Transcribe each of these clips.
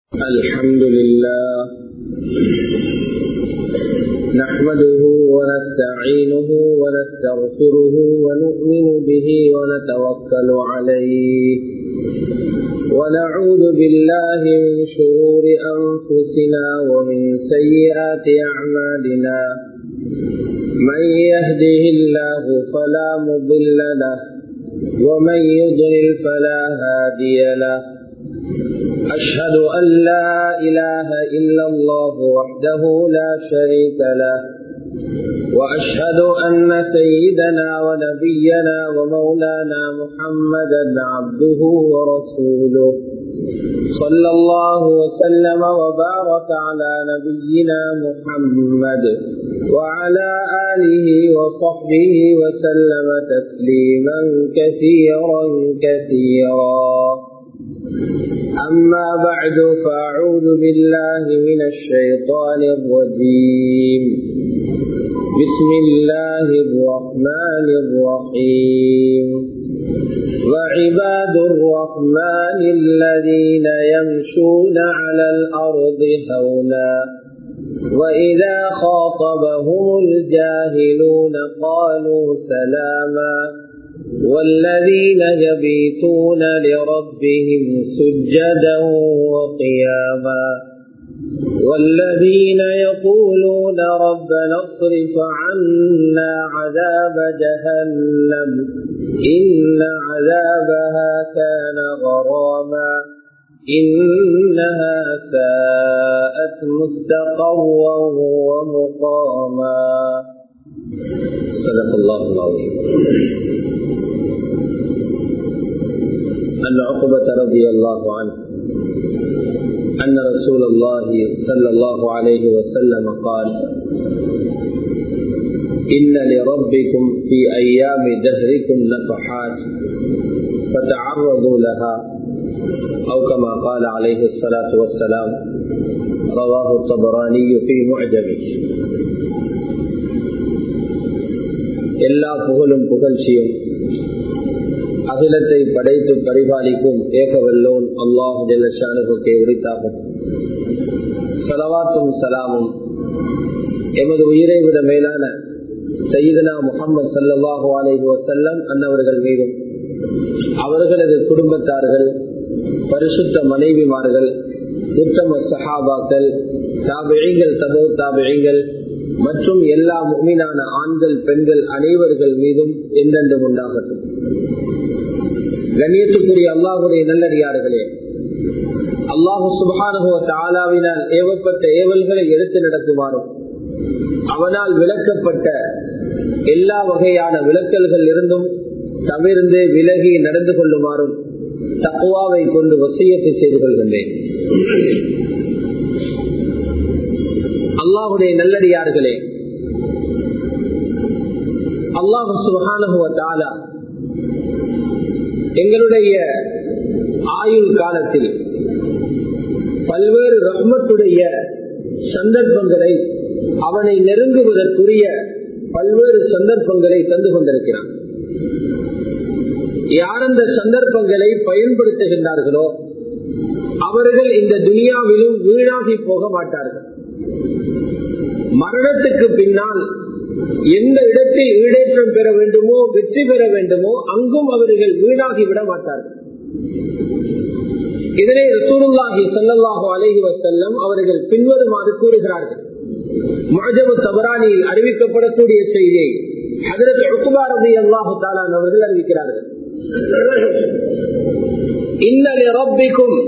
الحمد لله نحمده ونستعينه ونستغفره ونؤمن به ونتوكل عليه ونعوذ بالله من شرور أنفسنا ومن سيئات أعمالنا من يهده الله فلا مضل له ومن يضلل فلا هادي له أشهد أن لا إله إلا الله وحده لا شريك له وأشهد أن سيدنا ونبينا ومولانا محمدا عبده ورسوله صلى الله وسلم وبارك على نبينا محمد وعلى آله وصحبه وسلم تسليما كثيرا كثيرا أما بعد فأعوذ بالله من الشيطان الرجيم بسم الله الرحمن الرحيم وعباد الرحمن الذين يمشون على الأرض هونا وإذا خاطبهم الجاهلون قالوا سلاما والذين يبيتون لربهم سجدا وقياما والذين يقولون ربنا اصرف عنا عذاب جهنم إن عذابها كان غراما إنها ساءت مستقرا ومقاما صدق الله العظيم أن عقبة رضي الله عنه أن رسول الله صلى الله عليه وسلم قال إن لربكم في أيام دهركم نفحات فتعرضوا لها أو كما قال عليه الصلاة والسلام رواه الطبراني في معجمه எல்லா புகழும் புகழ்ச்சியும் அகிலத்தை படைத்து பரிபாலிக்கும் ஏகவல்லோன் அல்லாஹ் ஜெல்லஷானுக்கே உரித்தாகும் சலவாத்தும் சலாமும் எமது உயிரை விட மேலான சையதனா முகமது சல்லாஹூ அலைஹி வசல்லம் அன்னவர்கள் மீதும் அவர்களது குடும்பத்தார்கள் பரிசுத்த மனைவிமார்கள் உத்தம சஹாபாக்கள் தாபிழிங்கள் தபோ தாபிழிங்கள் மற்றும் எல்லா முக்மீனான ஆண்கள் பெண்கள் அனைவர்கள் மீதும் எந்தெண்டும் உண்டாகட்டும் கண்ணியத்துக்குரிய அல்லாஹுடைய நல்லடியார்களே அல்லாஹு சுபானுவ தாலாவினால் ஏவப்பட்ட ஏவல்களை எடுத்து நடத்துமாறும் அவனால் விளக்கப்பட்ட எல்லா வகையான விளக்கல்கள் இருந்தும் தவிர்ந்து விலகி நடந்து கொள்ளுமாறும் தக்குவாவை கொண்டு வசியத்தை செய்து கொள்கின்றேன் அல்லாஹுடைய நல்லடியார்களே அல்லாஹு சுகானுவ தாலா எங்களுடைய ஆயுள் காலத்தில் பல்வேறு ரஹ்மத்துடைய சந்தர்ப்பங்களை அவனை நெருங்குவதற்குரிய பல்வேறு சந்தர்ப்பங்களை தந்து கொண்டிருக்கிறான் யார் அந்த சந்தர்ப்பங்களை பயன்படுத்துகின்றார்களோ அவர்கள் இந்த துனியாவிலும் வீணாகி போக மாட்டார்கள் மரணத்துக்கு பின்னால் எந்த இடத்தில் ஈடேற்றம் பெற வேண்டுமோ வெற்றி பெற வேண்டுமோ அங்கும் அவர்கள் வீணாகி விட மாட்டார்கள் இதனை ரசூருல்லாஹி சல்லாஹூ அலஹி வசல்லம் அவர்கள் பின்வருமாறு கூறுகிறார்கள் மஜபு தபரானியில் அறிவிக்கப்படக்கூடிய செய்தியை அதற்கு ருக்குபாரதி அல்லாஹு தாலான் அவர்கள் அறிவிக்கிறார்கள் இன்னலே ரப்பிக்கும்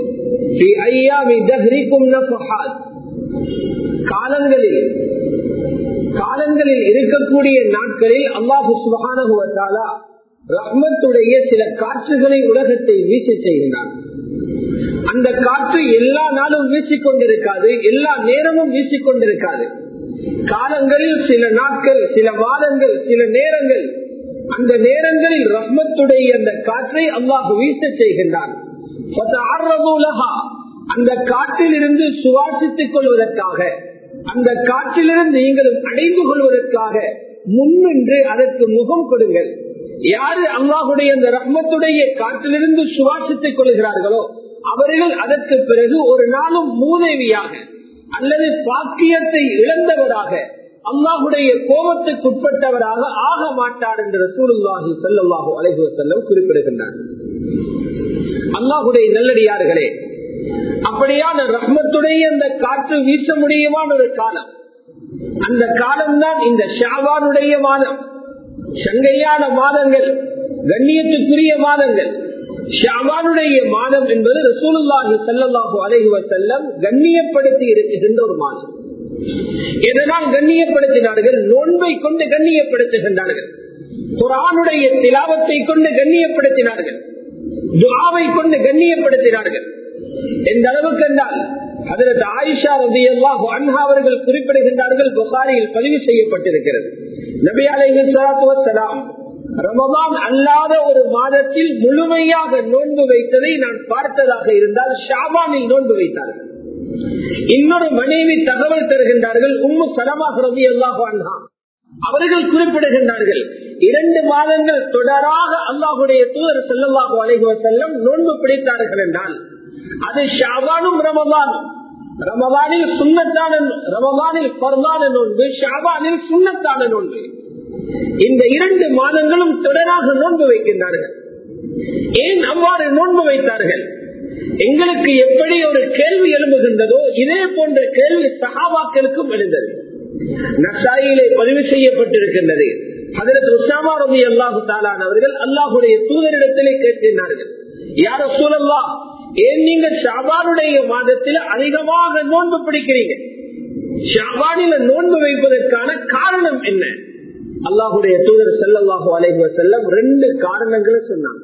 காலங்களில் காலங்களில் இருக்கக்கூடிய நாட்களில் அல்லாஹு சுபகானுவத்தாலா ரஹ்மத்துடைய சில காற்றுகளை உலகத்தை வீசி செய்கின்றார் அந்த காற்று எல்லா நாளும் வீசிக்கொண்டிருக்காது எல்லா நேரமும் வீசிக்கொண்டிருக்காது காலங்களில் சில நாட்கள் சில மாதங்கள் சில நேரங்கள் அந்த நேரங்களில் ரஹ்மத்துடைய அந்த காற்றை அல்லாஹ் வீச செய்கின்றான் அந்த காற்றில் இருந்து சுவாசித்துக் கொள்வதற்காக அந்த காற்றிலிருந்து நீங்களும் அடைந்து கொள்வதற்காக முன்னின்று அதற்கு முகம் கொடுங்கள் யாரு அல்லாஹுடைய அந்த ரஹ்மத்துடைய காற்றிலிருந்து சுவாசித்துக் கொள்கிறார்களோ அவர்கள் அதற்கு பிறகு ஒரு நாளும் மூதேவியாக அல்லது பாக்கியத்தை இழந்தவராக அல்லாஹுடைய கோபத்துக்குட்பட்டவராக ஆக மாட்டார் என்று ரசூலுல்லாஹி ஸல்லல்லாஹு அலைஹி வஸல்லம் குறிப்பிடுகின்றார் அல்லாஹுடைய நல்லடியார்களே அப்படியான ரஹ்மத்துடைய அந்த காற்று வீச முடியுமான ஒரு காலம் அந்த காலம்தான் இந்த ஷாவானுடைய மாதம் சங்கையான மாதங்கள் கண்ணியத்துக்குரிய மாதங்கள் ஷாவானுடைய மாதம் என்பது ரசூலுல்லாஹி ஸல்லல்லாஹு அலைஹி வஸல்லம் கண்ணியப்படுத்தி இருக்கின்ற ஒரு மாதம் எதனால் கண்ணியப்படுத்தினார்கள் நோன்பை கொண்டு கண்ணியப்படுத்துகின்றார்கள் குரானுடைய திலாவத்தை கொண்டு கண்ணியப்படுத்தினார்கள் துவாவை கொண்டு கண்ணியப்படுத்தினார்கள் எந்த அளவுக்கு என்றால் அதற்கு ஆயிஷா ரதி அல்லாஹ் அன்ஹா அவர்கள் குறிப்பிடுகின்றார்கள் புகாரியில் பதிவு செய்யப்பட்டிருக்கிறது நபி அலைஹி ஸலாத்து வஸலாம் ரமதான் அல்லாத ஒரு மாதத்தில் முழுமையாக நோன்பு வைத்ததை நான் பார்த்ததாக இருந்தால் ஷாபானில் நோன்பு வைத்தார்கள் இன்னொரு மனைவி தகவல் தருகின்றார்கள் உம்மு சலமாக ரவி அல்லாஹு அன்ஹா அவர்கள் குறிப்பிடுகின்றார்கள் இரண்டு மாதங்கள் தொடராக அல்லாஹுடைய தூதர் செல்லல்லாஹு அலைஹி செல்லம் நோன்பு பிடித்தார்கள் என்றால் அது ஷாபானும் ரமதானும் ரமதானில் சுண்ணத்தான ரமதானில் பரதான நோன்பு ஷாபானில் சுண்ணத்தான நோன்பு இந்த இரண்டு மாதங்களும் தொடராக நோன்பு வைக்கின்றார்கள் ஏன் அவ்வாறு நோன்பு வைத்தார்கள் எங்களுக்கு எப்படி ஒரு கேள்வி எழும்புகின்றதோ இதே போன்ற கேள்வி சகாபாக்களுக்கும் எழுந்தது நசாயிலே பதிவு செய்யப்பட்டிருக்கின்றது அதற்கு உசாமா ரவி அல்லாஹு தாலான் அவர்கள் அல்லாஹுடைய தூதரிடத்திலே கேட்கின்றார்கள் யார சூழல்லா ஏன் நீங்க ஷாபானுடைய மாதத்தில் அதிகமாக நோன்பு பிடிக்கிறீங்க ஷாபானில நோன்பு வைப்பதற்கான காரணம் என்ன அல்லாஹுடைய தூதர் செல்லல்லாஹு அலைஹுவ செல்லம் ரெண்டு காரணங்களை சொன்னாங்க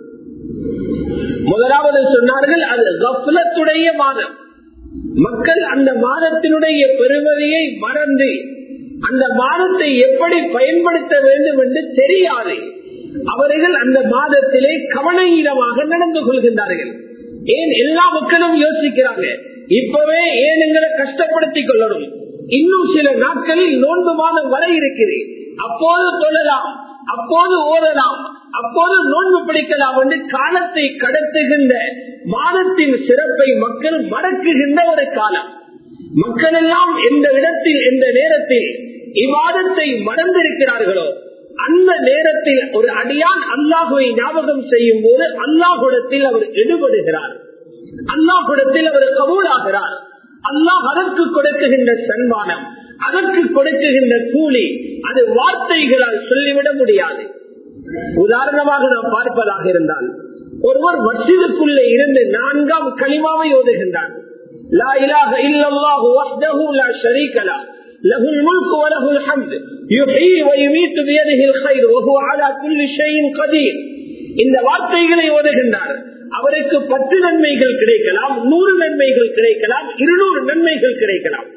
முதலாவது சொன்னார்கள் அது கப்லத்துடைய மாதம் மக்கள் அந்த மாதத்தினுடைய பெருமதியை மறந்து அந்த மாதத்தை எப்படி பயன்படுத்த வேண்டும் என்று தெரியாது அவர்கள் அந்த மாதத்திலே கவனஈனமாக நடந்து கொள்கின்றார்கள் ஏன் எல்லா மக்களும் யோசிக்கிறாங்க இப்பவே ஏன் எங்களை கஷ்டப்படுத்திக் கொள்ளணும் இன்னும் சில நாட்களில் நோன்பு மாதம் வர இருக்குது அப்போது தொழலாம் அப்போது ஓதலாம் அப்போது நோன்பு பிடிக்கலாம் என்று காலத்தை கடத்துகின்ற மாதத்தின் சிறப்பை மக்கள் மறக்குகின்ற ஒரு காலம் மக்கள் எல்லாம் எந்த இடத்தில் எந்த நேரத்தில் இவ்வாதத்தை மறந்திருக்கிறார்களோ அந்த நேரத்தில் ஒரு அடியான் அல்லாஹுவை ஞாபகம் செய்யும் போது அல்லாஹுடத்தில் அவர் ஈடுபடுகிறார் அல்லாஹுடத்தில் அவர் கபூலாகிறார் அல்லாஹ் அதற்கு கொடுக்குகின்ற சன்மானம் அதற்கு கொடுக்குகின்ற கூலி அது வார்த்தைகளால் சொல்லிவிட முடியாது உதாரணமாக நாம் பார்ப்பதாக இருந்தால் ஒருவர் மசிதுக்குள்ளே இருந்து நான்காம் களிமாவை ஓதுகின்றான் லா இலாஹ இல்லல்லாஹு வஹ்தஹு லா ஷரீக லஹ் له الملك وله الحمد يحيي ويميت بيده الخير وهو على كل شيء قدير இந்த வார்த்தைகளை ஓதுகின்றார் அவருக்கு பத்து நன்மைகள் கிடைக்கலாம் நூறு நன்மைகள் கிடைக்கலாம் இருநூறு நன்மைகள் கிடைக்கலாம்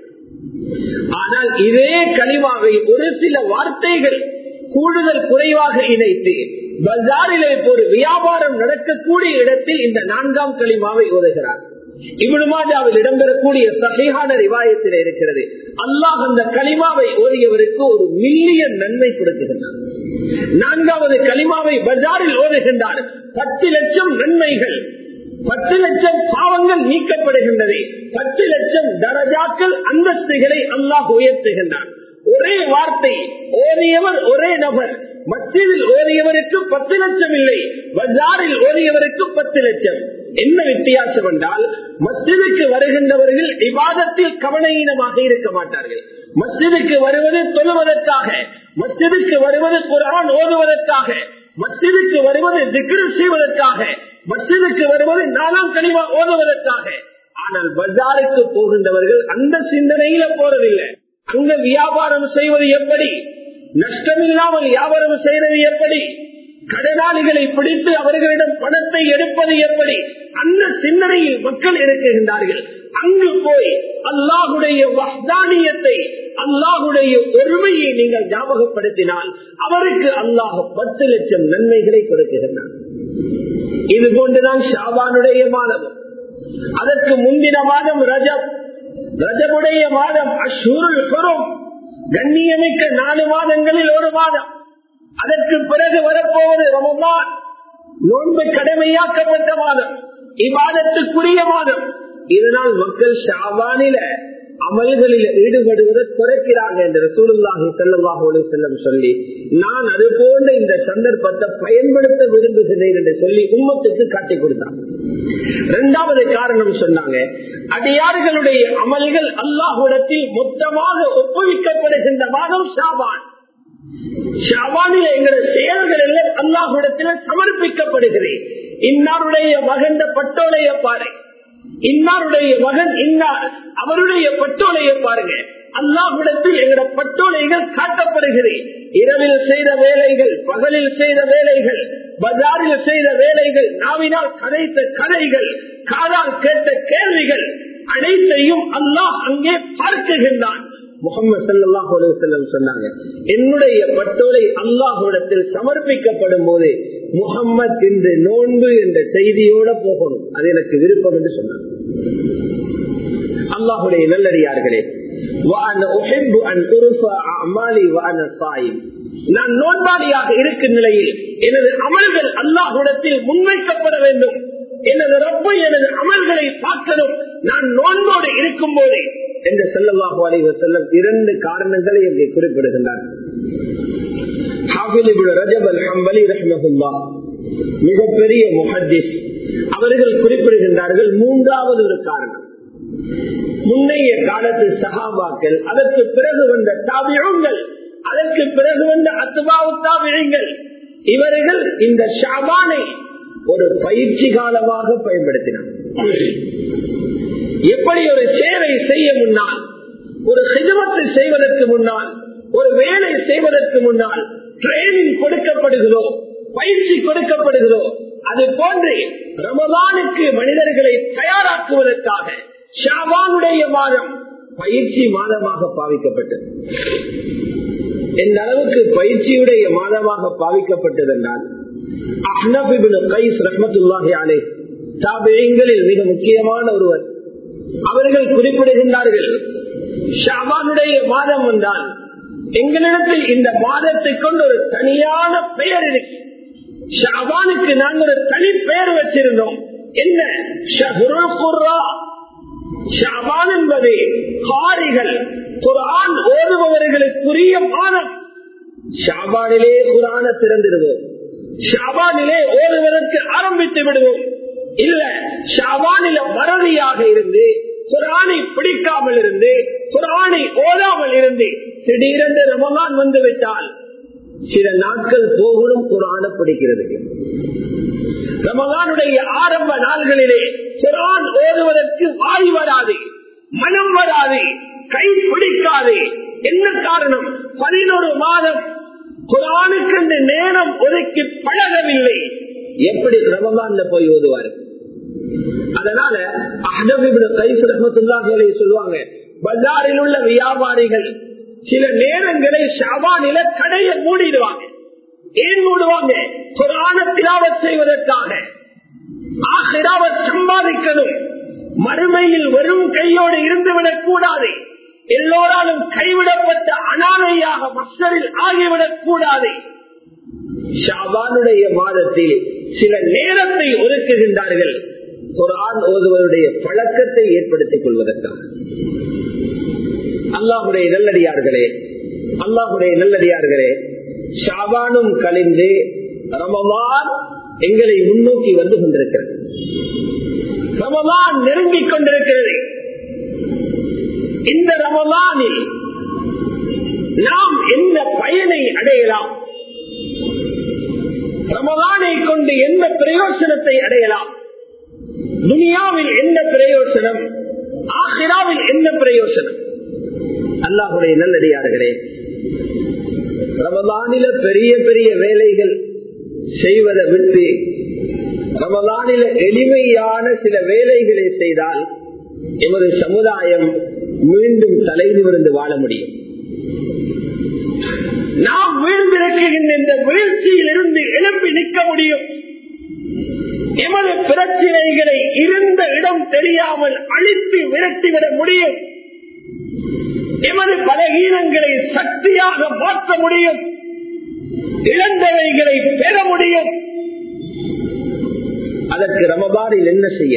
ஆனால் இதே களிமாவை ஒரு சில வார்த்தைகள் கூடுதல் குறைவாக இணைத்து பஜாரிலே ஒரு வியாபாரம் நடக்கக்கூடிய இடத்தில் இந்த நான்காம் களிமாவை ஓதுகிறார் இவனுமாஜாவில் இடம்பெறக்கூடிய சகையான ரிவாயத்தில் இருக்கிறது அல்லாஹ் அந்த களிமாவை ஓதியவருக்கு ஒரு மில்லியன் நன்மை கொடுக்குகின்றார் நான்காவது களிமாவை பஜாரில் ஓதுகின்றார் பத்து லட்சம் நன்மைகள் பத்து லட்சம் பாவங்கள் நீக்கப்படுகின்றது பத்து லட்சம் தரஜாக்கள் அந்தஸ்துகளை அல்லாஹ் உயர்த்துகின்றார் ஒரே வார்த்தை ஓதியவர் ஒரே நபர் மத்தியில் ஓதியவருக்கு பத்து லட்சம் இல்லை பஜாரில் ஓதியவருக்கு பத்து லட்சம் என்ன வித்தியாசம் என்றால் மஸ்ஜிதுக்கு வருகின்றவர்கள் விவாதத்தில் கவனஈனமாக இருக்க மாட்டார்கள் மஸ்ஜிதுக்கு வருவது தொழுவதற்காக மஸ்ஜிதுக்கு வருவது குரான் ஓதுவதற்காக மஸ்ஜிதுக்கு வருவது திக்ரு செய்வதற்காக மஸ்ஜிதுக்கு வருவது நாலாம் கனிமா ஓதுவதற்காக ஆனால் பஜாருக்கு போகின்றவர்கள் அந்த சிந்தனையில போறதில்லை அங்க வியாபாரம் செய்வது எப்படி நஷ்டமில்லாமல் வியாபாரம் செய்வது எப்படி கடனாளிகளை பிடித்து அவர்களிடம் பணத்தை எடுப்பது எப்படி அந்த சிந்தனையில் மக்கள் இருக்குகின்றார்கள் அங்கு போய் அல்லாஹுடைய வஹ்தானியத்தை அல்லாஹுடைய ஒருமையை நீங்கள் ஞாபகப்படுத்தினால் அவருக்கு அல்லாஹ் பத்து லட்சம் நன்மைகளை கொடுக்குகின்றார் இது போன்றுதான் ஷாபானுடைய மாதம் அதற்கு முந்தின மாதம் ரஜப் ரஜபுடைய மாதம் அஷூருள் குரும் கண்ணியமிக்க நாலு மாதங்களில் ஒரு மாதம் அதற்கு பிறகு வரப்போவது ரமதான் நோன்பு கடமையாக்கப்பட்ட மாதம் இபாதத்துக்குரிய மாதம் இதனால் மக்கள் ஷாபானில அமல்களில் ஈடுபடுவதை குறைக்கிறாங்க என்று சூழ்நாகி செல்லவாக செல்லம் சொல்லி நான் அது போன்ற இந்த சந்தர்ப்பத்தை பயன்படுத்த விரும்புகிறேன் என்று சொல்லி உம்மத்துக்கு காட்டி கொடுத்தான் இரண்டாவது காரணம் சொன்னாங்க அடியார்களுடைய அமல்கள் அல்லாஹுடத்தில் மொத்தமாக ஒப்புவிக்கப்படுகின்ற மாதம் ஷாபான் ஷாபானில எங்களுடைய செயல்கள் எல்லாம் அல்லாஹுடத்தில் சமர்ப்பிக்கப்படுகிறேன் இன்னாருடைய மகந்த பட்டோலைய பாரு இன்னாருடைய மகன் இன்னார் அவருடைய பட்டோலையை பாருங்க அல்லாஹுடத்தில் எங்களோட பட்டோலைகள் காட்டப்படுகிறது இரவில் செய்த வேலைகள் பகலில் செய்த வேலைகள் பஜாரில் செய்த வேலைகள் நாவினால் கதைத்த கதைகள் காதால் கேட்ட கேள்விகள் அனைத்தையும் அல்லாஹ் அங்கே பார்க்குகின்றான் முகமது சல்லாஹ் செல்லம் சொன்னாங்க என்னுடைய பட்டோலை அல்லாஹுடத்தில் சமர்ப்பிக்கப்படும் போது முகம்மது என்று நோன்பு என்ற செய்தியோட போகணும் அது எனக்கு விருப்பம் என்று சொன்னாங்க அல்லாஹுடைய நல்லடியார்களே நான் நோன்பாளியாக இருக்கும் நிலையில் எனது அமல்கள் அல்லாஹுடத்தில் முன்வைக்கப்பட வேண்டும் எனது ரப்ப எனது அமல்களை பார்க்கணும் நான் நோன்போடு இருக்கும் போதே என்று செல்லவாக அலைவ செல்லம் இரண்டு காரணங்களை இங்கே குறிப்பிடுகின்றார் மிகப்பெரிய முஹத்திஸ் அவர்கள் குறிப்பிடுகின்றார்கள் மூன்றாவது ஒரு காரணம் முன்னைய காலத்து சகாபாக்கள் அதற்கு பிறகு வந்த தாபியங்கள் அதற்கு பிறகு வந்த அத்துபாவு தாபியங்கள் இவர்கள் இந்த ஷாபானை ஒரு பயிற்சி காலமாக பயன்படுத்தினார் எப்படி ஒரு சேவை செய்ய முன்னால் ஒரு சிதமத்தை செய்வதற்கு முன்னால் ஒரு வேலை செய்வதற்கு முன்னால் ட்ரைனிங் கொடுக்கப்படுகிறோ பயிற்சி கொடுக்கப்படுகிறோ அது போன்று ரமதானுக்கு மனிதர்களை தயாராக்குவதற்காக ஷாபானுடைய மாதம் பயிற்சி மாதமாக பாவிக்கப்பட்டது எந்த அளவுக்கு பயிற்சியுடைய மாதமாக பாவிக்கப்பட்டது என்றால் மிக முக்கியமான ஒருவர் அவர்கள் குறிப்பிடுகின்றார்கள் ஷாபானுடைய மாதம் வந்தால் எங்களிடத்தில் இந்த மாதத்தை கொண்டு ஒரு தனியான பெயர் இருக்கு ஷாபானுக்கு நாங்கள் ஒரு தனி பெயர் வச்சிருந்தோம் என்ன ஷாபான் என்பது காரிகள் குரான் ஓதுபவர்களுக்குரிய மாதம் ஷாபானிலே குரான திறந்திடுவோம் ஷாபானிலே ஓதுவதற்கு ஆரம்பித்து விடுவோம் இல்ல ஷாபானில மறதியாக இருந்து குரானை பிடிக்காமல் இருந்து குரானை ஓதாமல் இருந்து திடீரென்று ரமலான் வந்து விட்டால் சில நாட்கள் போகணும் குரான பிடிக்கிறது ரமலானுடைய ஆரம்ப நாள்களிலே குரான் ஓதுவதற்கு வாய் வராது மனம் வராது கை பிடிக்காது என்ன காரணம் பதினொரு மாதம் குரானுக்கு இந்த நேரம் ஒதுக்கி பழகவில்லை எப்படி ரமலான்ல போய் ஓதுவாரு அதனால சொல்லுவாங்க பஜாரில் உள்ள வியாபாரிகள் சில நேரங்களை ஷாபானில கடையை மூடிடுவாங்க ஏன் மூடுவாங்க குரான திலாவத் செய்வதற்காக ஆசிராவை சம்பாதிக்கணும் மறுமையில் வெறும் கையோடு இருந்துவிடக் கூடாது எல்லோராலும் கைவிடப்பட்ட அனாதையாக மஸ்டரில் ஆகிவிடக் கூடாது ஷாபானுடைய மாதத்தில் சில நேரத்தை ஒதுக்குகின்றார்கள் குரான் ஓதுவருடைய பழக்கத்தை ஏற்படுத்திக் கொள்வதற்காக அல்லாஹுடைய நல்லடியார்களே அல்லாஹுடைய நல்லடியார்களே ஷாபானும் கழிந்து ரமவான் எங்களை முன்னோக்கி வந்து கொண்டிருக்கிறது ரமவான் நெருங்கிக் கொண்டிருக்கிறது இந்த ரமவானில் நாம் என்ன பயனை அடையலாம் ரமவானை கொண்டு எந்த பிரயோசனத்தை அடையலாம் துனியாவில் என்ன பிரயோசனம் ஆஹிராவில் என்ன பிரயோசனம் அல்லாஹுடைய நல்லடியார்களே ரமதானில பெரிய பெரிய வேலைகள் செய்வதை விட்டு ரமதானில எளிமையான சில வேலைகளை செய்தால் எமது சமுதாயம் மீண்டும் தலை நிமிர்ந்து வாழ முடியும் நாம் வீழ்ந்திருக்கின்ற இந்த வீழ்ச்சியில் இருந்து எழுப்பி நிற்க முடியும் எமது பிரச்சனைகளை இருந்த இடம் தெரியாமல் அழித்து விரட்டிவிட முடியும் எமது பலகீனங்களை சக்தியாக மாற்ற முடியும் இழந்தவைகளை பெற முடியும் அதற்கு ரமபானில் என்ன செய்ய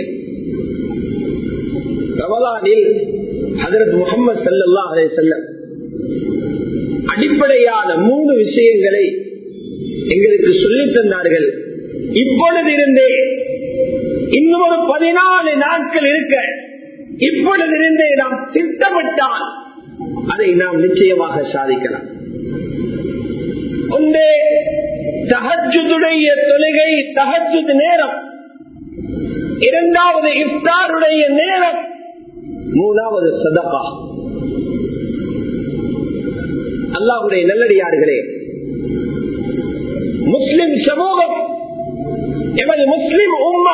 ரமலானில் ஹதரத் முகமது சல்லா அலே செல்லம் அடிப்படையான மூணு விஷயங்களை எங்களுக்கு சொல்லித் தந்தார்கள் இப்பொழுதிருந்தே இன்னும் ஒரு பதினாலு நாட்கள் இருக்க இப்பொழுதிருந்தே நாம் திட்டமிட்டால் அதை நாம் நிச்சயமாக சாதிக்கலாம் ஒன்றே தகஜுடைய தொழுகை தகஜுது நேரம் இரண்டாவது இஃப்தாருடைய நேரம் மூணாவது சதகா அல்லாஹுடைய நல்லடியார்களே முஸ்லிம் சமூகம் எமது முஸ்லிம் உம்மா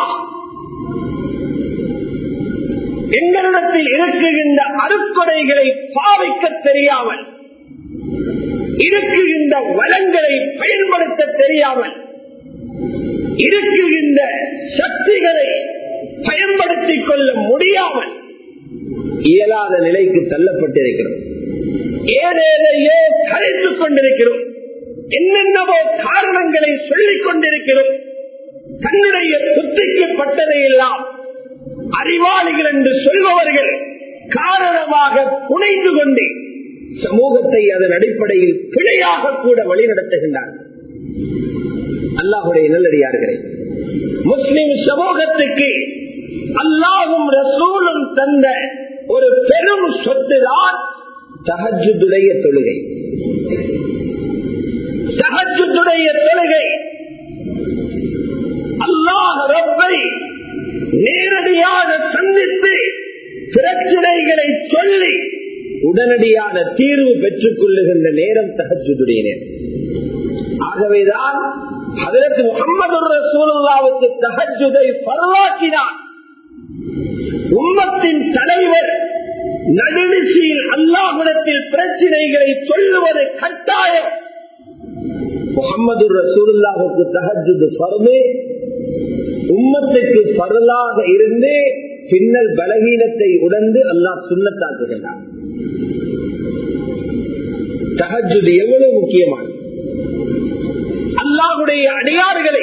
எங்களிடத்தில் இருக்குகின்ற அருக்கொடைகளை பாவிக்க தெரியாமல் இருக்குகின்ற வளங்களை பயன்படுத்த தெரியாமல் இருக்குகின்ற சக்திகளை பயன்படுத்திக் கொள்ள முடியாமல் இயலாத நிலைக்கு தள்ளப்பட்டிருக்கிறோம் ஏதேதையோ கரைத்துக் கொண்டிருக்கிறோம் என்னென்னவோ காரணங்களை சொல்லிக் கொண்டிருக்கிறோம் தன்னுடைய புத்திக்கு பட்டதை எல்லாம் அறிவாளிகள் என்று சொல்பவர்கள் காரணமாக புனைந்து கொண்டு சமூகத்தை அதன் அடிப்படையில் பிழையாக கூட வழிநடத்துகின்றார்கள் அல்லாஹுடைய நல்லடியார்களே முஸ்லிம் சமூகத்துக்கு அல்லாஹும் ரசூலும் தந்த ஒரு பெரும் சொத்து தான் தகஜுடைய தொழுகை தகஜுடைய தொழுகை அல்லாஹ் ரப்பை நேரடியாக சந்தித்து பிரச்சனைகளை சொல்லி உடனடியான தீர்வு பெற்றுக் கொள்ளுகின்ற நேரம் தகஜுடைய நேரம் ஆகவேதான் அதற்கு முகமது ரசூலுல்லாவுக்கு தகஜுதை பரவாக்கினார் உம்மத்தின் தலைவர் நடுநிசையில் அல்லாஹுடத்தில் பிரச்சனைகளை சொல்லுவது கட்டாயம் முகமது ரசூலுல்லாவுக்கு தகஜுது பருமே உம்மத்துக்கு பரலாக இருந்து பின்னல் பலகீனத்தை உணர்ந்து அல்லாஹ் சுண்ணத்தாக்குகின்றார் தகஜுது எவ்வளவு முக்கியமானது அல்லாஹுடைய அடையாறுகளை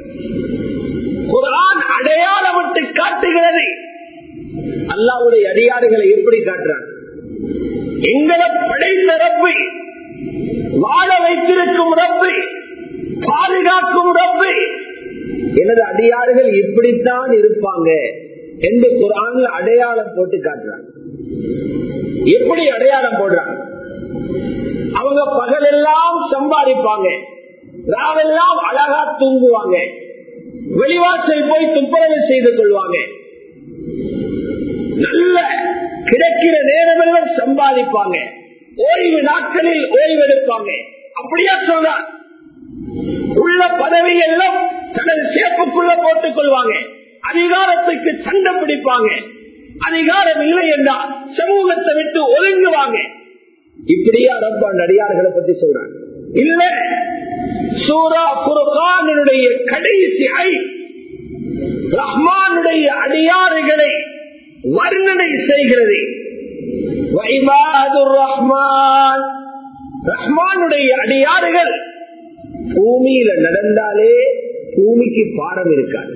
குரான் அடையாளமிட்டு காட்டுகிறது அல்லாவுடைய அடியாறுகளை எப்படி காட்டுறான் எங்களை படைத்த ரப்பை வாழ வைத்திருக்கும் ரப்பை பாதுகாக்கும் ரப்பை எனது அடியாறுகள் இப்படித்தான் இருப்பாங்க என்று குரான்ல அடையாளம் போட்டு காட்டுறாங்க எப்படி அடையாளம் போடுறாங்க அவங்க பகலெல்லாம் சம்பாதிப்பாங்க ராவெல்லாம் அழகா தூங்குவாங்க வெளிவாசல் போய் துப்புரவு செய்து கொள்வாங்க நல்ல கிடைக்கிற நேரமெல்லாம் சம்பாதிப்பாங்க ஓய்வு நாட்களில் ஓய்வெடுப்பாங்க அப்படியா சொல்றான் உள்ள பதவி எல்லாம் தனது சேப்புக்குள்ள போட்டுக் கொள்வாங்க அதிகாரத்துக்கு சண்டை பிடிப்பாங்க அதிகாரம் இல்லை என்றால் சமூகத்தை விட்டு ஒதுங்குவாங்க இப்படியா ரொம்ப நடிகார்களை பத்தி சொல்றாங்க இல்ல சூரா குருகானுடைய கடைசி ஐ ரஹ்மானுடைய அடியாறுகளை வர்ணனை செய்கிறது ரஹ்மான் ரஹ்மானுடைய அடியாறுகள் பூமியில நடந்தாலே பூமிக்கு பாரம் இருக்காது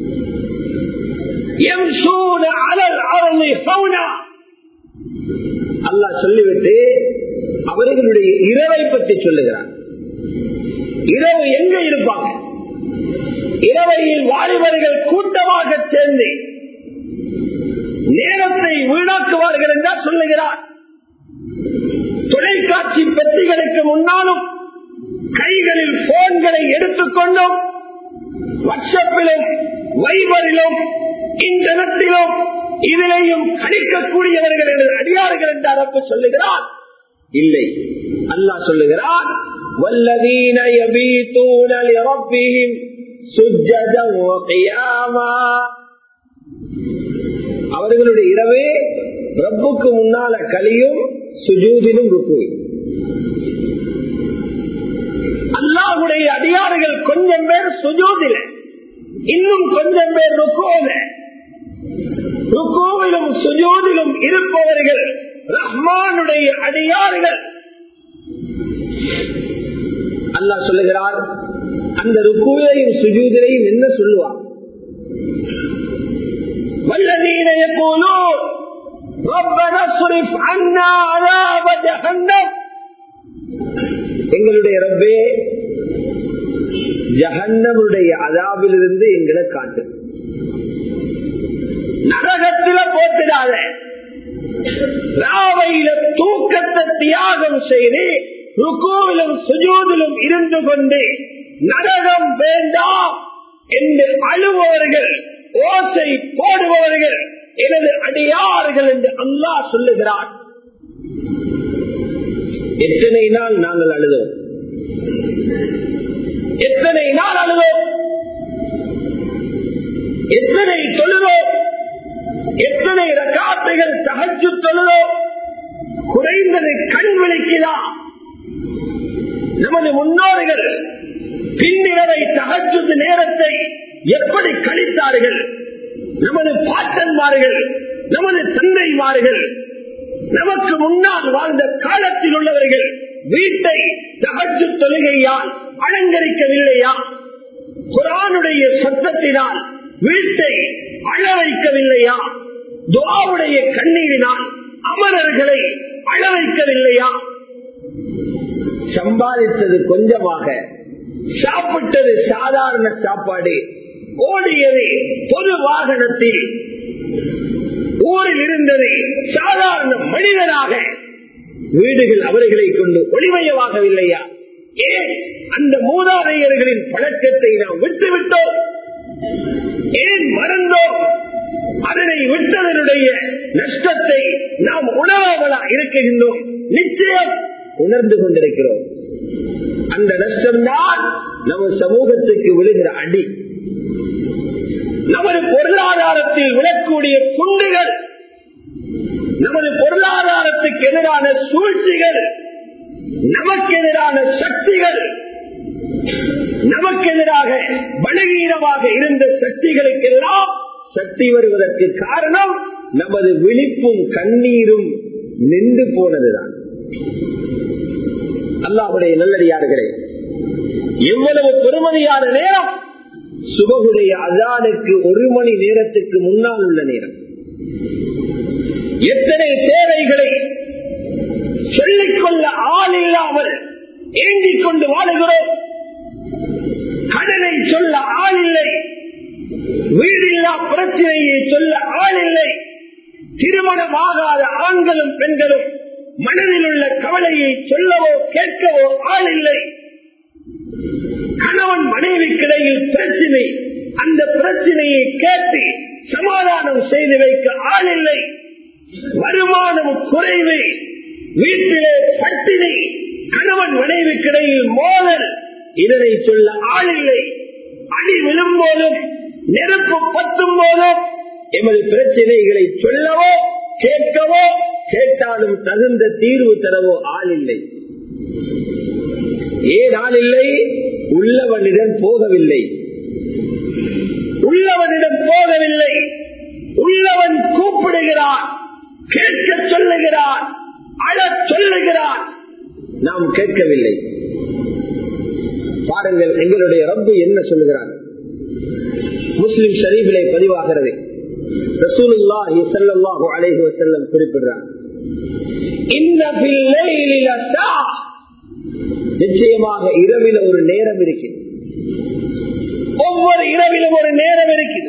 அல்லா சொல்லிவிட்டு அவர்களுடைய இரவை பற்றி சொல்லுகிறார் இரவு எங்க இருப்பாங்க இரவையில் வாலிபர்கள் கூட்டமாக சேர்ந்து நேரத்தை வீணாக்குவார்கள் என்றால் சொல்லுகிறார் தொலைக்காட்சி பெட்டிகளுக்கு முன்னாலும் கைகளில் போன்களை எடுத்துக்கொண்டும் வாட்ஸ்அப்பிலும் வைபரிலும் இன்டர்நெட்டிலும் இதிலையும் கணிக்கக்கூடியவர்கள் என்று அடியார்கள் என்று அரப்பு சொல்லுகிறார் இல்லை அல்லாஹ் சொல்லுகிறார் والذين يبيتون لربهم سجدا وقياما அவர்களுடைய இரவே ரப்புக்கு முன்னால கலியும் சுஜூதிலும் ருக்குவும் அல்லாஹுடைய அடியாறுகள் கொஞ்சம் பேர் சுஜூதில இன்னும் கொஞ்சம் பேர் ருக்கோல ருக்கோவிலும் சுஜூதிலும் இருப்பவர்கள் ரஹ்மானுடைய அடியாறுகள் அல்லாஹ் சொல்லுகிறார் அந்த ருக்குவையும் சுஜூதிலையும் என்ன சொல்லுவார் والذين يقولون ربنا اصرف عنا عذاب جهنم எங்களுடைய ரப்பே ஜஹன்னமுடைய அதாபிலிருந்து எங்களை காட்டு நரகத்தில போட்டுடாத ராவையில தூக்கத்தை தியாகம் செய்து ருகோவிலும் சுஜூதிலும் இருந்து கொண்டு நரகம் வேண்டாம் என்று அழுபவர்கள் ஓசை போடுபவர்கள் எனது அடியார்கள் என்று அல்லாஹ் சொல்லுகிறார் எத்தனை நாள் நாங்கள் அழுதோம் எத்தனை நாள் அழுதோம் எத்தனை தொழுதோம் எத்தனை ரகாத்துகள் தகச்சு தொழுதோம் குறைந்தது கண் விழிக்கிறா நமது முன்னோர்கள் பின்னிரவை தகச்சு நேரத்தை எப்படி கழித்தார்கள் நமது பாட்டன்மார்கள் நமது தந்தைமார்கள் நமக்கு முன்னால் வாழ்ந்த காலத்தில் உள்ளவர்கள் வீட்டை தகச்சு தொழுகையால் அலங்கரிக்கவில்லையா குரானுடைய சத்தத்தினால் வீட்டை அழ வைக்கவில்லையா துவாவுடைய கண்ணீரினால் அமரர்களை அழ வைக்கவில்லையா சம்பாதித்தது கொஞ்சமாக சாப்பிட்டது சாதாரண சாப்பாடு ஓடியது பொது வாகனத்தில் ஊரில் இருந்தது சாதாரண மனிதனாக வீடுகள் அவர்களை கொண்டு ஒளிமயமாகவில்லையா ஏன் அந்த மூதாதையர்களின் பழக்கத்தை நாம் விட்டுவிட்டோம் ஏன் மறந்தோம் அதனை விட்டதனுடைய நஷ்டத்தை நாம் உணராமலா இருக்கின்றோம் நிச்சயம் உணர்ந்து கொண்டிருக்கிறோம் அந்த நஷ்டம்தான் நம்ம சமூகத்துக்கு விழுகிற அடி நமது பொருளாதாரத்தில் விழக்கூடிய குண்டுகள் நமது பொருளாதாரத்துக்கு எதிரான சூழ்ச்சிகள் நமக்கு எதிரான சக்திகள் நமக்கு எதிராக பலகீனமாக இருந்த சக்திகளுக்கெல்லாம் சக்தி வருவதற்கு காரணம் நமது விழிப்பும் கண்ணீரும் நின்று போனதுதான் அல்லாஹுடைய நல்லடியார்களே எவ்வளவு பெருமதியான நேரம் சுபகுடைய அதானுக்கு ஒரு மணி நேரத்துக்கு முன்னால் உள்ள நேரம் எத்தனை தேவைகளை சொல்லிக்கொள்ள ஆள் இல்லாமல் ஏங்கிக் கொண்டு வாழுகிறோம் கடனை சொல்ல ஆள் இல்லை வீடில்லா பிரச்சனையை சொல்ல ஆள் இல்லை திருமணமாகாத ஆண்களும் பெண்களும் மனதில் உள்ள கவலையை சொல்லவோ கேட்கவோ ஆள் இல்லை கணவன் மனைவிக்கிடையில் பிரச்சனை அந்த பிரச்சனையை கேட்டு சமாதானம் செய்து வைக்க ஆள் இல்லை வருமானம் குறைவு வீட்டிலே பட்டினி கணவன் மனைவிக்கிடையில் மோதல் இதனை சொல்ல ஆள் இல்லை அடி விழும் போதும் நெருப்பு பத்தும் போதும் எமது பிரச்சனைகளை சொல்லவோ கேட்கவோ கேட்டாலும் தகுந்த தீர்வு தரவோ ஆள் இல்லை ஏன் ஆள் இல்லை உள்ளவனிடம் போகவில்லை உள்ளவனிடம் போகவில்லை உள்ளவன் கூப்பிடுகிறான் கேட்க சொல்லுகிறான் அழ சொல்லுகிறான் நாம் கேட்கவில்லை பாருங்கள் எங்களுடைய ரப்பு என்ன சொல்லுகிறார் முஸ்லிம் ஷரீஃபிலே பதிவாகிறது ரசூலுல்லாஹி ஸல்லல்லாஹு அலைஹி வஸல்லம் குறிப்பிடுறார் இன்ன ஃபில் லைலி லஸா நிச்சயமாக இரவில ஒரு நேரம் இருக்குது ஒவ்வொரு இரவிலும் ஒரு நேரம் இருக்குது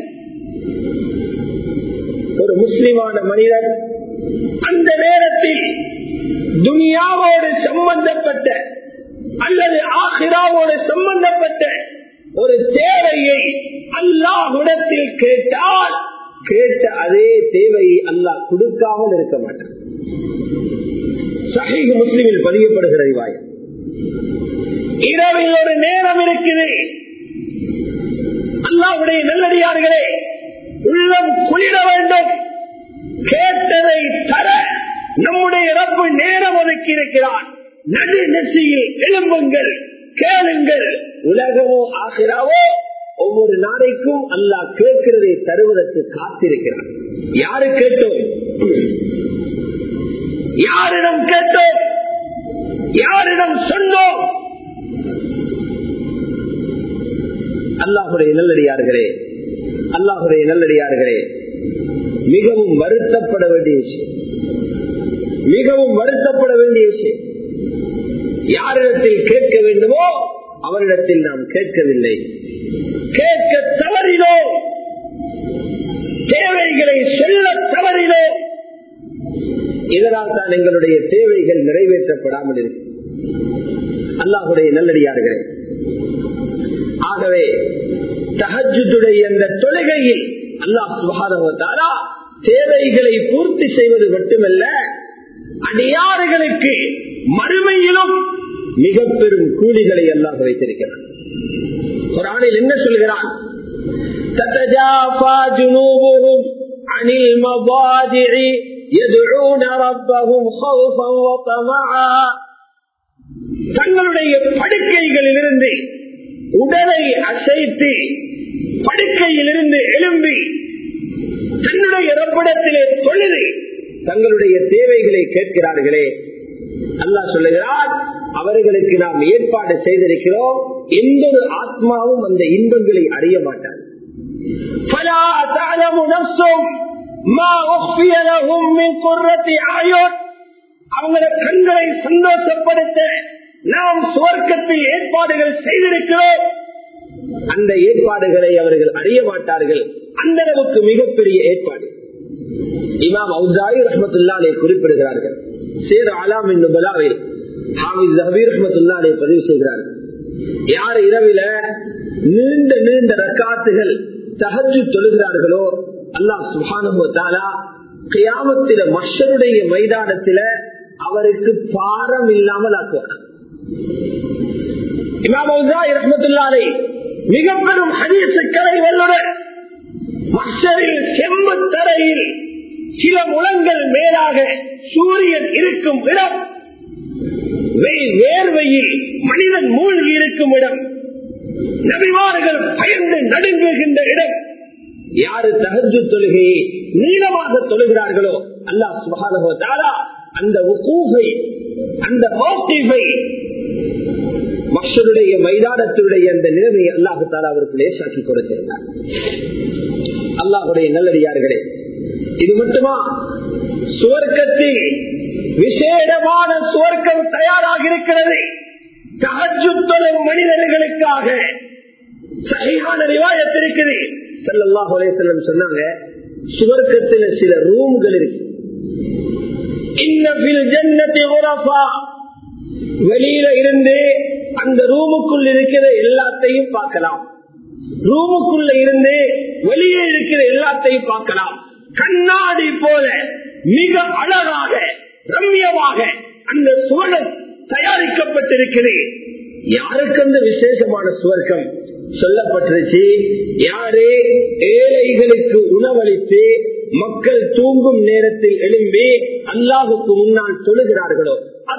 ஒரு முஸ்லிமான மனிதன் அந்த நேரத்தில் துனியாவோடு சம்பந்தப்பட்ட அல்லது ஆஹிராவோடு சம்பந்தப்பட்ட ஒரு தேவையை அல்லாஹ்விடத்தில் கேட்டால் கேட்ட அதே தேவையை அல்லாஹ் கொடுக்காமல் இருக்க மாட்டான் சஹீஹ் முஸ்லிமில் பதியப்படுகிற வாயம் இரவில் ஒரு நேரம் இருக்குது அல்லாவுடைய நல்லடியார்களே உள்ளம் குளிர வேண்டும் கேட்டதை தர நம்முடைய ரப்பு நேரம் ஒதுக்கி இருக்கிறான் நடு நெசியில் எழும்புங்கள் கேளுங்கள் உலகமோ ஆகிறாவோ ஒவ்வொரு நாளைக்கும் அல்லாஹ் கேட்கிறதை தருவதற்கு காத்திருக்கிறான் யாரு கேட்டோம் யாரிடம் கேட்டோம் யாரிடம் சொன்னோம் அல்லாஹுடைய நல்லடியார்களே அல்லாஹுடைய நல்லடியார்களே மிகவும் வருத்தப்பட வேண்டிய விஷயம் மிகவும் வருத்தப்பட வேண்டிய விஷயம் யாரிடத்தில் கேட்க வேண்டுமோ அவரிடத்தில் நாம் கேட்கவில்லை கேட்க தவறினோ தேவைகளை சொல்ல தவறினோ இதனால் தான் எங்களுடைய தேவைகள் நிறைவேற்றப்படாமல் இருக்கு அல்லாஹுடைய நல்லடியார்களே ஆகவே தகஜுடைய அந்த தொழுகையில் அல்லாஹ் சுகாதவத்தாரா தேவைகளை பூர்த்தி செய்வது மட்டுமல்ல அடியாறுகளுக்கு மறுமையிலும் மிக பெரும் கூலிகளை அல்லாஹ் வைத்திருக்கிறார் ஒரு ஆணில் என்ன சொல்கிறான் تتجافى جنوبهم عن المضاجع يدعون ربهم خوفا وطمعا தங்களுடைய படுக்கைகளிலிருந்து உடலை அசைத்து படுக்கையிலிருந்து எழும்பி தன்னுடைய இறப்பிடத்திலே தொழுது தங்களுடைய தேவைகளை கேட்கிறார்களே அல்லாஹ் சொல்லுகிறார் அவர்களுக்கு நாம் ஏற்பாடு செய்திருக்கிறோம் எந்த ஒரு ஆத்மாவும் அந்த இன்பங்களை அறிய மாட்டார் அவங்கள கண்களை சந்தோஷப்படுத்த நாம் சுவர்க்கத்தில் ஏற்பாடுகள் செய்திருக்கிறோம் அந்த ஏற்பாடுகளை அவர்கள் அறிய மாட்டார்கள் அந்த அளவுக்கு மிகப்பெரிய ஏற்பாடு இமாம் அவுசாயி ரஹமத்துல்லாலே குறிப்பிடுகிறார்கள் சேர் அலாம் என்னும் பலாவில் ஹாமித் ஜஹபீர் ரஹமத்துல்லாலே பதிவு செய்கிறார்கள் யார் இரவில நீண்ட நீண்ட ரக்காத்துகள் தகஜு தொழுகிறார்களோ அல்லாஹ் சுபானுத்தாலா கியாமத்தில மஷருடைய மைதானத்தில அவருக்கு பாரம் இல்லாமல் ஆக்குவார் இமாம் அவுசாயி ரஹமத்துல்லாலே மிக பெரும் ஹதீசுக்கரை வல்லுனர் மஷரில் செம்பு தரையில் சில முழங்கள் மேலாக சூரியன் இருக்கும் இடம் வேர்வையில் மனிதன் மூழ்கி இருக்கும் இடம் நபிமார்கள் பயந்து நடுங்குகின்ற இடம் யாரு தகஜு தொழுகையை நீளமாக தொழுகிறார்களோ அல்லாஹ் சுபானகோ தாரா அந்த உக்கூஃபை அந்த மோட்டிஃபை மக்களுடைய மைதானத்துடைய அந்த நிலைமையை அல்லாஹு தாலா அவருக்கு லேசாக்கி கொடுத்திருந்தார் அல்லாஹுடைய நல்லடியார்களே இது மட்டுமா சுவர்க்கத்தில் விசேடமான சுவர்க்கம் தயாராக இருக்கிறது தகஜுத்தொழும் மனிதர்களுக்காக சரியான ரிவாயத்து இருக்குது செல்லல்லாஹ் செல்லம் சொன்னாங்க சுவர்க்கத்தில் சில ரூம்கள் இருக்கு வெளியில இருந்து அந்த ரூமுக்குள் இருக்கிற எல்லாத்தையும் பார்க்கலாம் ரூமுக்குள்ள இருந்து வெளியே இருக்கிற எல்லாத்தையும் பார்க்கலாம் கண்ணாடி போல மிக அழகாக ரம்யமாக அந்த சுவனம் தயாரிக்கப்பட்டிருக்கிறது யாருக்கு அந்த விசேஷமான சுவர்க்கம் சொல்லப்பட்டிருச்சு யாரே ஏழைகளுக்கு உணவளித்து மக்கள் தூங்கும் நேரத்தில் எழும்பி அல்லாஹுக்கு முன்னால் தொழுகிறார்களோ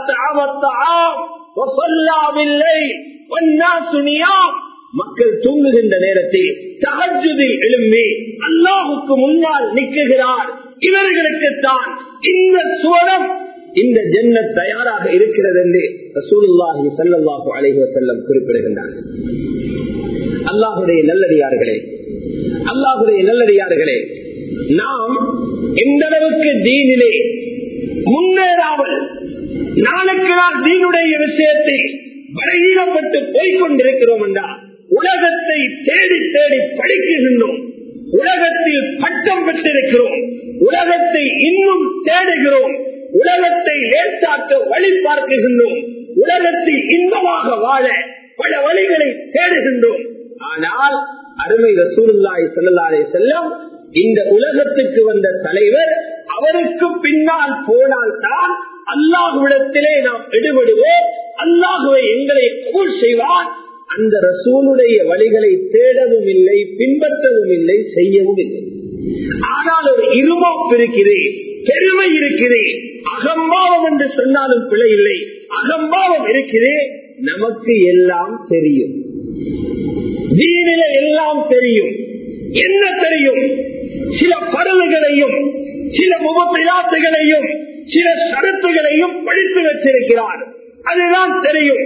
மக்கள் தூங்குகின்ற நேரத்தில் தகஜுதில் எழும்பி அல்லாஹுக்கு முன்னால் நிற்குகிறார் இவர்களுக்குத்தான் இந்த சுவனம் இந்த ஜென்ன தயாராக இருக்கிறது என்று ரசூலுல்லாஹி சல்லாஹு அலைஹி வசல்லம் குறிப்பிடுகின்றார்கள் அல்லாஹுடைய நல்லடியார்களே அல்லாஹுடைய நல்லடியார்களே நாம் எந்த அளவுக்கு தீனிலே முன்னேறாமல் நாளுக்கு நாள் தீனுடைய விஷயத்தை பலகீனப்பட்டு போய்கொண்டிருக்கிறோம் என்றால் உலகத்தை தேடி தேடி படிக்குகின்றோம் உலகத்தில் பட்டம் பெற்றிருக்கிறோம் உலகத்தை இன்னும் தேடுகிறோம் உலகத்தை லேசாக்க வழி பார்க்குகின்றோம் உலகத்தில் இன்பமாக வாழ பல வழிகளை தேடுகின்றோம் ஆனால் அருமை ரசூலுல்லாய் செல்லலாரே செல்லம் இந்த உலகத்துக்கு வந்த தலைவர் அவருக்கு பின்னால் போனால் தான் அல்லாஹுவிடத்திலே நாம் எடுபடுவோம் அல்லாஹுவை எங்களை கபூல் செய்வான் அந்த ரசூலுடைய வழிகளை தேடவும் இல்லை பின்பற்றவும் இல்லை செய்யவும் இல்லை ஆனால் ஒரு இருமாப்பு இருக்கிறேன் பெருமை இருக்கிறேன் அகம்பாவம் என்று சொன்னாலும் பிழை இல்லை அகம்பாவம் இருக்கிறேன் நமக்கு எல்லாம் தெரியும் தீனில எல்லாம் தெரியும் என்ன தெரியும் சில பருவுகளையும் சில முகப்பிராத்துகளையும் சில சரத்துகளையும் படித்து வச்சிருக்கிறார் அதுதான் தெரியும்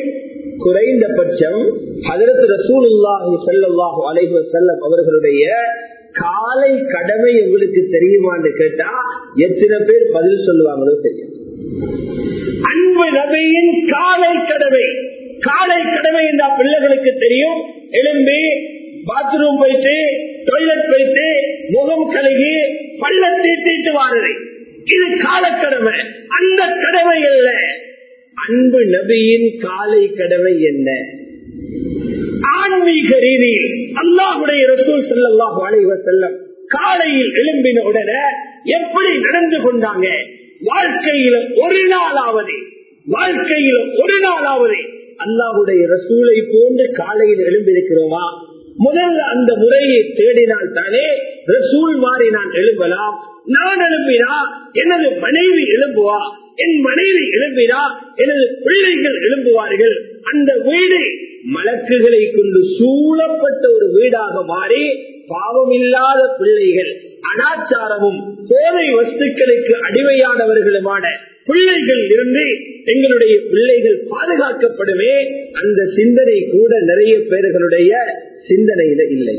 குறைந்தபட்சம் அதற்கு ரசூலுல்லாஹி செல்லல்லாஹு அலைஹு செல்லம் அவர்களுடைய காலை கடமை உங்களுக்கு தெரியுமான்னு கேட்டா எத்தனை பேர் பதில் சொல்லுவாங்களோ தெரியும் அன்பு நபியின் காலை கடமை காலை கடமை என்ற பிள்ளைகளுக்கு தெரியும் எழும்பி பாத்ரூம் போயிட்டு டாய்லெட் போயிட்டு முகம் கழுகி பள்ள தீட்டிட்டு வாரது இது காலக்கடமை அந்த கடமை அல்ல அன்பு நபியின் காலை கடமை என்ன ஆன்மீக ரீதியில் அல்லாஹுடைய ரசூல் செல்லல்லாஹு அலைவ செல்லம் காலையில் எழும்பின உடனே எப்படி நடந்து கொண்டாங்க வாழ்க்கையில ஒரு நாளாவது வாழ்க்கையில ஒரு நாளாவது அல்லாஹுடைய ரசூலை போன்று காலையில் எழும்பியிருக்கிறோமா முதல்ல அந்த முறையை தேடினால் தானே ரசூல் மாறி நான் எழும்பலாம் நான் எழுப்பினா எனது மனைவி எழும்புவா என் மனைவி எழுப்பினா எனது பிள்ளைகள் எழும்புவார்கள் அந்த வீடு மலக்குகளை கொண்டு சூழப்பட்ட ஒரு வீடாக மாறி பாவம் இல்லாத பிள்ளைகள் அனாச்சாரமும் போதை வஸ்துக்களுக்கு அடிமையானவர்களுமான பிள்ளைகள் இருந்து எங்களுடைய பிள்ளைகள் பாதுகாக்கப்படுமே அந்த சிந்தனை கூட நிறைய பேர்களுடைய சிந்தனையில இல்லை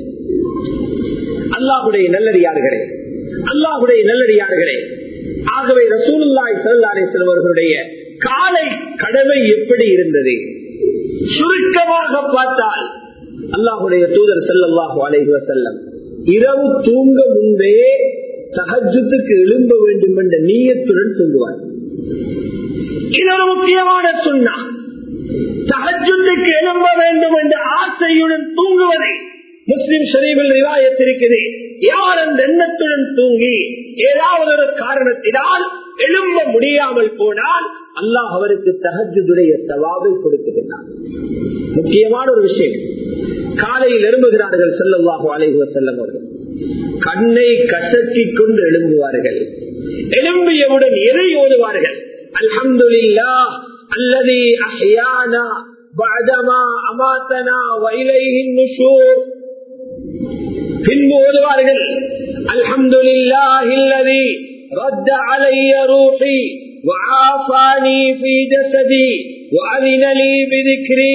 அல்லாஹுடைய நல்லடியார்களே அல்லாஹுடைய நல்லடியார்களே ஆகவே ரசூலுல்லாய் சல்லாரை செல்வர்களுடைய காலை கடமை எப்படி இருந்தது சுருக்கமாக பார்த்தால் அல்லாஹுடைய தூதர் செல்லல்லாஹு அலைஹி வசல்லம் இரவு தூங்க முன்பே தகஜத்துக்கு எழும்ப வேண்டும் என்ற நீயத்துடன் தூங்குவார் இது ஒரு முக்கியமான சொன்னா தகஜத்துக்கு எழும்ப வேண்டும் என்ற ஆசையுடன் தூங்குவதை முஸ்லிம் ஷரீபில் ரிவாயத்திருக்கிறது யார் அந்த எண்ணத்துடன் தூங்கி ஏதாவது ஒரு காரணத்தினால் எழும்ப முடியாமல் போனால் அல்லாஹ் அவருக்கு தகஜுடைய சவாபை கொடுக்குகிறார் முக்கியமான ஒரு விஷயம் காலையில் எழும்புகிறார்கள் செல்லவாக அலைகுவ செல்லம் அவர்கள் கண்ணை கசக்கி கொண்டு எழும்புவார்கள் எழும்பியவுடன் எதை ஓதுவார்கள் அல்ஹம்துலில்லா அல்லது அஹ்யானா بعدما أماتنا وإليه النشور பின்பு ஓதுவார்கள் الحمد لله الذي رد علي روحي وعافاني في جسدي وأذن لي بذكري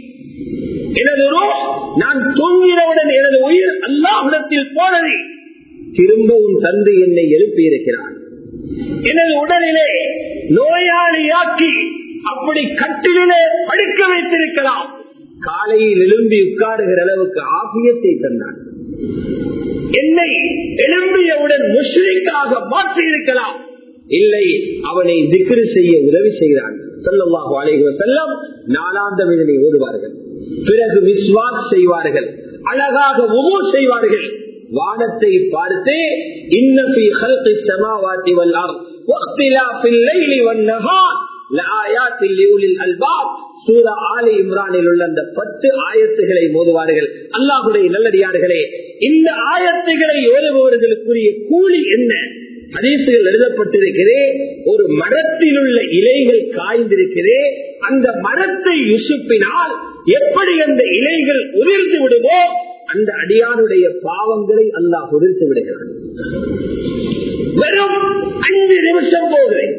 எனது ரூஹ் நான் தூங்கினவுடன் எனது உயிர் அல்லாஹிடத்தில் போனது திரும்பவும் தந்து என்னை எழுப்பி இருக்கிறான் எனது உடலிலே நோயாளியாக்கி அப்படி கட்டிலே படுக்க வைத்திருக்கலாம் காலையில் எழும்பி உட்காருகிற அளவுக்கு ஆபியத்தை தந்தான் என்னை எழும்பியவுடன் முஷ்ரிக்காக மாற்றி இருக்கலாம் இல்லை அவனை திக்ரு செய்ய உதவி செய்கிறான் செல்லவாக அழைகுவ செல்லம் நாலாந்தம் இதனை ஓதுவார்கள் பிறகு விஸ்வாஸ் செய்வார்கள் அழகாக உமோ செய்வார்கள் வானத்தை பார்த்து இன்னபி ஹல்கி சமாவாத்தி வல்லார் واختلاف الليل والنهار لآيات لأولي الألباب சூரா ஆலி இம்ரானில் உள்ள அந்த பத்து ஆயத்துகளை மோதுவார்கள் அல்லாஹுடைய நல்லடியார்களே இந்த ஆயத்துகளை ஓதுபவர்களுக்குரிய கூலி என்ன ஹதீசுகள் எழுதப்பட்டிருக்கிறே ஒரு மரத்தில் உள்ள இலைகள் காய்ந்திருக்கிறே அந்த மரத்தை உசுப்பினால் எப்படி அந்த இலைகள் உதிர்ந்து விடுமோ அந்த அடியானுடைய பாவங்களை அல்லாஹ் உதிர்த்து விடுகிறான் வெறும் அஞ்சு நிமிஷம் போகிறேன்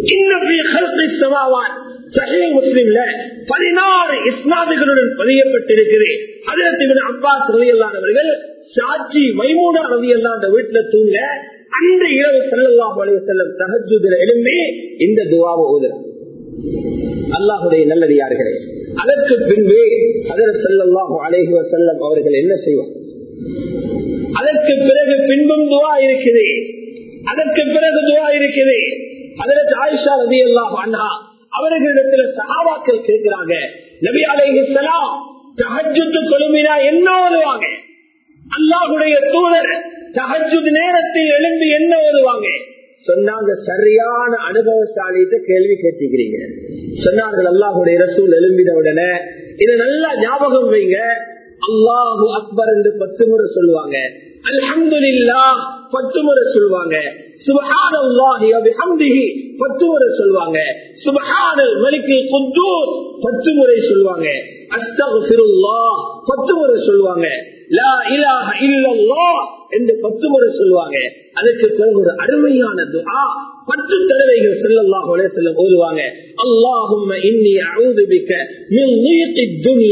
முஸ்லிம்ல பதினாறு இஸ்லாமிகளுடன் பதியப்பட்டிருக்கிறது அதற்கு அப்பாஸ் ரவியல்லானவர்கள் சாட்சி மைமூனா ரவியல்லா அந்த வீட்டுல தூங்க அந்த இரவு செல்லல்லாம் வளைவு செல்லும் தகஜுதில் எழும்பி இந்த துவாவை ஓதுறார் அல்லாஹுடைய நல்லடியார்களே அதற்கு பின்பு அதர் செல்லல்லாஹு அலைஹுவ செல்லம் அவர்கள் என்ன செய்வார் அதற்கு பிறகு பின்பும் துவா இருக்குது அதற்கு பிறகு துவா இருக்குது அதற்கு ஆயிஷா ரவி அல்லாஹ் அண்ணா அவர்களிடத்துல சகாபாக்கள் கேட்கிறாங்க நபி அலைஹிஸ்லாம் தஹஜுத்து கொழும்பினா என்ன ஓதுவாங்க அல்லாஹுடைய தூதர் தஹஜுத் நேரத்தில் எழும்பி என்ன ஓதுவாங்க சொன்னாங்க சரியான அனுபவசாலிட்ட கேள்வி கேட்டுக்கிறீங்க சொன்னார்கள் அல்லாஹுடைய ரசூல் எழும்பின உடனே இதை நல்லா ஞாபகம் வைங்க அல்லாஹு அக்பர் என்று பத்து முறை சொல்லுவாங்க அல்ஹம்துலில்லா பத்து முறை சொல்லுவாங்க சுபஹானல்லாஹி வபிஹம்திஹி பத்து முறை சொல்லுவாங்க சுபஹானல் மலிக்கில் குத்தூஸ் பத்து முறை சொல்லுவாங்க அஸ்தக்ஃபிருல்லாஹ் பத்து முறை சொல்லுவாங்க லா இலாஹ இல்லல்லாஹ் என்று பத்து முறை சொல்லுவாங்க அதுக்கு பிறகு ஒரு அருமையான துஆ பத்து தடவைகள் ஸல்லல்லாஹு அலைஹி வஸல்லம் ஓதுவாங்க அல்லாஹும்ம இன்னி அஊது பிக மின் நீகி துன்யா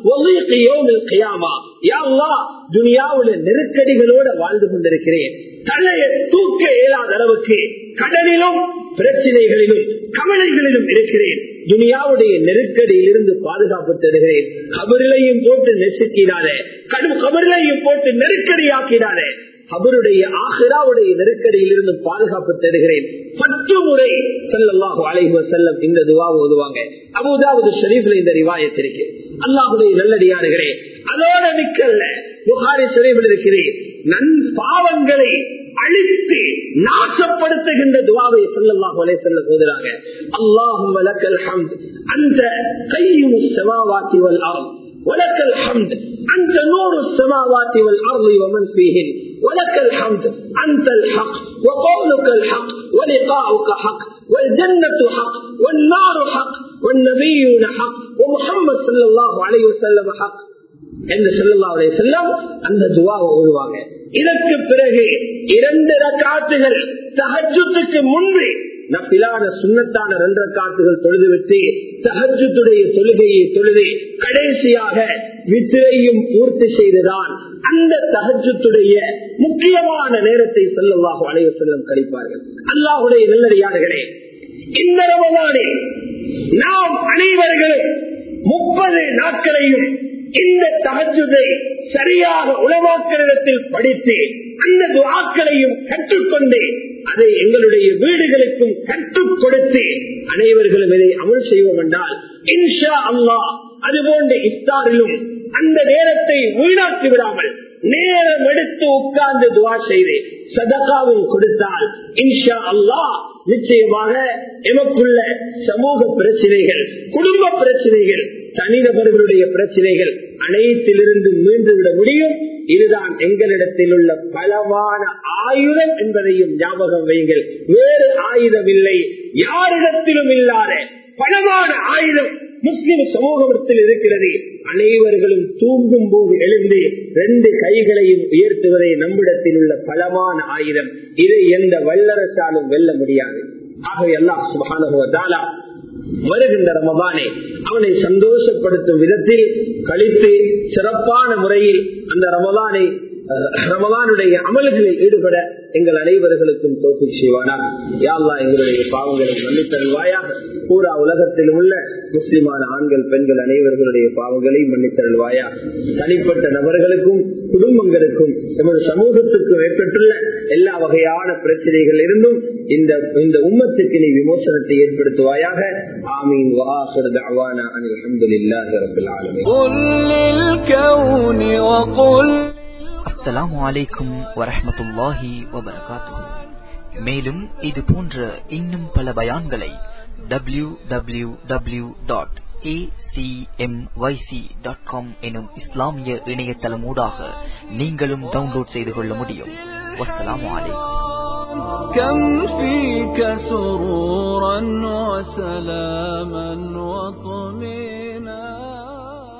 துனியாவுல நெருக்கடிகளோட வாழ்ந்து கொண்டிருக்கிறேன் தலையை தூக்க இயலாத அளவுக்கு கடனிலும் பிரச்சனைகளிலும் கவலைகளிலும் இருக்கிறேன் துனியாவுடைய நெருக்கடியில் இருந்து பாதுகாப்பு தருகிறேன் கபரிலையும் போட்டு நெசுக்கிறாரே கடும் கபரிலையும் போட்டு நெருக்கடியாக்கிறாரே அவருடைய ஆஹிராவுடைய நெருக்கடியில் இருந்து பாதுகாப்பு தருகிறேன் பத்து முறை செல்லல்லாஹு அலைஹு செல்லம் இந்த துவா ஓதுவாங்க அபுதாவது ஷரீஃப்ல இந்த ரிவாயத்திற்கு அல்லாஹுடைய நல்லடியாருகிறே அதோட நிக்கல்ல புகாரி ஷரீஃபில் இருக்கிறேன் நன் பாவங்களை அழித்து நாசப்படுத்துகின்ற துவாவை சொல்லல்லாஹு அலைஹி செல்லம் ஓதுறாங்க அல்லாஹும் லக்கல் ஹம்த் அந்த கையும் சமாவாத்தி வல் அர்த் ولك الحمد أنت نور السماوات والأرض ومن فيهن ولك الحمد أنت الحق وقولك الحق ولقاؤك حق والجنة حق والنار حق والنبيون حق ومحمد صلى الله عليه وسلم حق என்று சொல்லலாவுடைய செல்லம் அந்த துவாவை ஓதுவாங்க இதற்கு பிறகு இரண்டு ரக்காத்துகள் தகஜத்துக்கு முன்பு நப்பிலான சுண்ணத்தான ரெண்டு காத்துகள் தொழுதுவிட்டு தகஜத்துடைய தொழுகையை தொழுது கடைசியாக வித்திரையும் பூர்த்தி செய்துதான் அந்த தகஜத்துடைய முக்கியமான நேரத்தை செல்லவாக அலைய செல்லம் கழிப்பார்கள் அல்லாஹுடைய நல்லடியார்களே இந்த ரமதானே நாம் அனைவர்களும் முப்பது நாட்களையும் இந்த தகஜுதை சரியாக உணவாக்களிடத்தில் படித்து அந்த துவாக்களையும் கற்றுக்கொண்டு அதை எங்களுடைய வீடுகளுக்கும் கற்றுக் கொடுத்து அனைவர்களும் இதை அமல் செய்வோம் என்றால் இன்ஷா அல்லா அதுபோன்ற இஃப்தாரிலும் அந்த நேரத்தை வீணாக்கி விடாமல் நேரம் எடுத்து உட்கார்ந்து துவா செய்து சதகாவும் கொடுத்தால் இன்ஷா அல்லா நிச்சயமாக எமக்குள்ள சமூக பிரச்சனைகள் குடும்ப பிரச்சனைகள் தனிநபர்களுடைய பிரச்சனைகள் அனைத்திலிருந்து மீண்டு விட முடியும் இதுதான் எங்களிடத்தில் உள்ள பலமான ஆயுதம் என்பதையும் ஞாபகம் வையுங்கள் வேறு ஆயுதம் இல்லை யாரிடத்திலும் இல்லாத பலமான ஆயுதம் முஸ்லிம் சமூகத்தில் இருக்கிறது அனைவர்களும் தூங்கும் போது எழுந்து ரெண்டு கைகளையும் உயர்த்துவதே நம்மிடத்தில் உள்ள பலமான ஆயுதம் இதை எந்த வல்லரசாலும் வெல்ல முடியாது ஆகவே எல்லாம் சுபானுவதாலா வருகின்ற ரமபானை அவனை சந்தோஷப்படுத்தும் விதத்தில் கழித்து சிறப்பான முறையில் அந்த ரமதானை ரமதானுடைய அமல்களில் ஈடுபட எங்கள் அனைவர்களுக்கும் தோப்பி செய்வானா யாழ்லா எங்களுடைய பாவங்களை மன்னித்தருள்வாயாக பூரா உலகத்தில் உள்ள முஸ்லிமான ஆண்கள் பெண்கள் அனைவர்களுடைய பாவங்களை மன்னித்தருள்வாயா தனிப்பட்ட நபர்களுக்கும் குடும்பங்களுக்கும் எமது சமூகத்துக்கும் ஏற்பட்டுள்ள எல்லா வகையான பிரச்சனைகள் இருந்தும் இந்த இந்த உம்மத்துக்கு நீ விமோசனத்தை ஏற்படுத்துவாயாக ஆமீன் வாஹர் தவானா அனில் அஹமதுல்லாஹி ரபில் ஆலமீன் அஸ்ஸலாமு அலைக்கும் வரஹமத்துல்லாஹி வபரகாத்துஹு மேலும் இது போன்ற இன்னும் பல பயான்களை W W W dot acmyc.com எனும் இஸ்லாமிய இணையதளம் ஊடாக நீங்களும் டவுன்லோட் செய்து கொள்ள முடியும் வஸ்ஸலாமு அலைக்கும் كم فيك سرورا وسلاما وطهورا